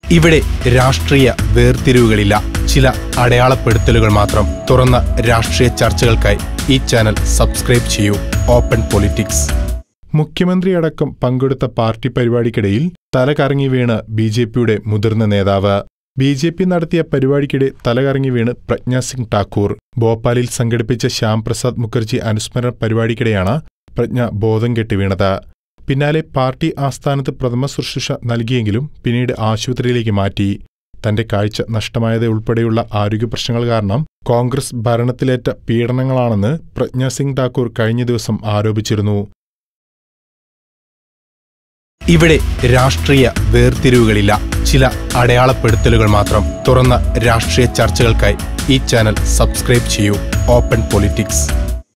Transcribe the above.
ഇവിടെ രാഷ്ട്രീയ വേർതിരിവുകളില്ല ചില അടയാളപ്പെടുത്തലുകൾ മാത്രം തുറന്ന രാഷ്ട്രീയ ചർച്ചകൾക്കായി ഈ ചാനൽ സബ്സ്ക്രൈബ് ചെയ്യൂ ഓപ്പൺ പൊളിറ്റിക്സ് മുഖ്യമന്ത്രിയടക്കം പങ്കെടുത്ത പാർട്ടി പരിപാടിക്കിടയിൽ തലകറങ്ങി വീണ് ബി ജെ പിയുടെ മുതിർന്ന നേതാവ് ബി ജെ പി നടത്തിയ പരിപാടിക്കിടെ തലകറങ്ങി വീണ് പ്രജ്ഞ സിംഗ് ഠാക്കൂർ ഭോപ്പാലിൽ സംഘടിപ്പിച്ച ശ്യാം പ്രസാദ് മുഖർജി അനുസ്മരണ പരിപാടിക്കിടെയാണ് പ്രജ്ഞ ബോധം കെട്ടി വീണത് പിന്നാലെ പാർട്ടി ആസ്ഥാനത്ത് പ്രഥമ ശുശ്രൂഷ നൽകിയെങ്കിലും പിന്നീട് ആശുപത്രിയിലേക്ക് മാറ്റി തന്റെ കാഴ്ച നഷ്ടമായത് ഉൾപ്പെടെയുള്ള ആരോഗ്യപ്രശ്നങ്ങൾ കാരണം കോൺഗ്രസ് ഭരണത്തിലേറ്റ പീഡനങ്ങളാണെന്ന് പ്രജ്ഞ സിംഗ് ഠാക്കൂർ കഴിഞ്ഞ ദിവസം ആരോപിച്ചിരുന്നു ഇവിടെ രാഷ്ട്രീയ വേർതിരിവുകളില്ല ചില അടയാളപ്പെടുത്തലുകൾ മാത്രം തുറന്ന രാഷ്ട്രീയ ചർച്ചകൾക്കായി ഈ ചാനൽ സബ്സ്ക്രൈബ് ചെയ്യൂ ഓപ്പൺ പൊളിറ്റിക്സ്